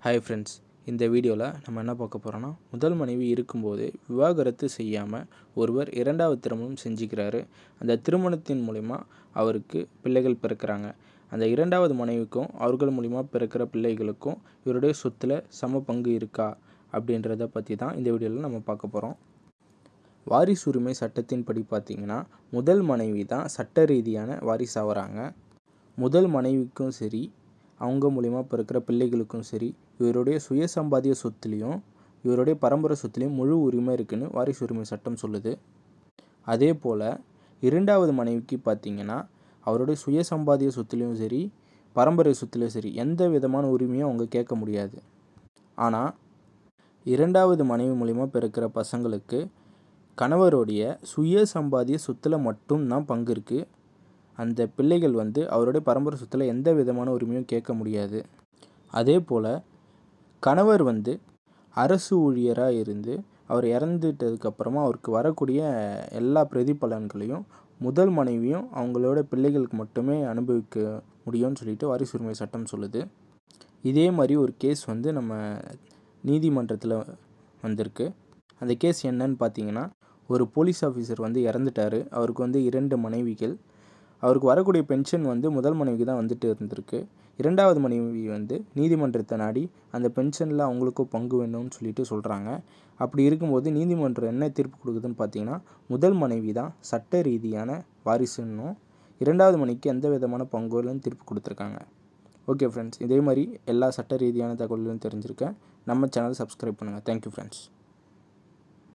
hi friends இந்த வீடியோவில் நம்ம என்ன பார்க்க போகிறோன்னா முதல் மனைவி இருக்கும்போது விவாகரத்து செய்யாமல் ஒருவர் இரண்டாவது திருமணம் செஞ்சுக்கிறாரு அந்த திருமணத்தின் மூலிமா அவருக்கு பிள்ளைகள் பிறக்கிறாங்க அந்த இரண்டாவது மனைவிக்கும் அவர்கள் மூலிமா பிறக்கிற பிள்ளைகளுக்கும் இவருடைய சொத்தில் சம பங்கு இருக்கா அப்படின்றத பற்றி தான் இந்த வீடியோவில் நம்ம பார்க்க போகிறோம் வாரிசுரிமை சட்டத்தின்படி பார்த்தீங்கன்னா முதல் மனைவி தான் சட்ட ரீதியான வாரிசாகிறாங்க முதல் மனைவிக்கும் சரி அவங்க மூலிமா பிறக்கிற பிள்ளைகளுக்கும் சரி இவருடைய சுய சம்பாதிய சொத்துலேயும் இவருடைய பரம்பரை சொத்துலேயும் முழு உரிமை இருக்குன்னு வாரிசு உரிமை சட்டம் சொல்லுது அதே போல் இரண்டாவது மனைவிக்கு பார்த்தீங்கன்னா அவருடைய சுய சம்பாதிய சொத்துலேயும் சரி பரம்பரை சொத்துலேயும் சரி எந்த விதமான உரிமையும் அவங்க கேட்க முடியாது ஆனால் இரண்டாவது மனைவி மூலிமா பிறக்கிற பசங்களுக்கு கணவருடைய சுய சம்பாதிய சொத்தில் மட்டும்தான் பங்கு இருக்குது அந்த பிள்ளைகள் வந்து அவருடைய பரம்பரை சொத்தில் எந்த விதமான உரிமையும் கேட்க முடியாது அதே போல் கணவர் வந்து அரசு ஊழியராக இருந்து அவர் இறந்துட்டதுக்கப்புறமா அவருக்கு வரக்கூடிய எல்லா பிரதிபலன்களையும் முதல் மனைவியும் அவங்களோட பிள்ளைகளுக்கு மட்டுமே அனுபவிக்க முடியும்னு சொல்லிட்டு வாரிசு உரிமை சட்டம் சொல்லுது இதே மாதிரி ஒரு கேஸ் வந்து நம்ம நீதிமன்றத்தில் வந்திருக்கு அந்த கேஸ் என்னன்னு பார்த்தீங்கன்னா ஒரு போலீஸ் ஆஃபீஸர் வந்து இறந்துட்டார் அவருக்கு வந்து இரண்டு மனைவிகள் அவருக்கு வரக்கூடிய பென்ஷன் வந்து முதல் மனைவிக்கு தான் வந்துட்டு இருந்திருக்கு இரண்டாவது மனைவி வந்து நீதிமன்றத்தை நாடி அந்த பென்ஷனில் அவங்களுக்கும் பங்கு வேணும்னு சொல்லிட்டு சொல்கிறாங்க அப்படி இருக்கும்போது நீதிமன்றம் என்ன தீர்ப்பு கொடுக்குதுன்னு பார்த்தீங்கன்னா முதல் மனைவி தான் சட்ட ரீதியான வாரிசுன்னும் இரண்டாவது மனைவிக்கு எந்த விதமான பங்குகளும் தீர்ப்பு கொடுத்துருக்காங்க ஓகே ஃப்ரெண்ட்ஸ் இதே மாதிரி எல்லா சட்ட ரீதியான தகவல்களும் தெரிஞ்சிருக்கேன் நம்ம சேனல் சப்ஸ்கிரைப் பண்ணுங்கள் தேங்க்யூ ஃப்ரெண்ட்ஸ்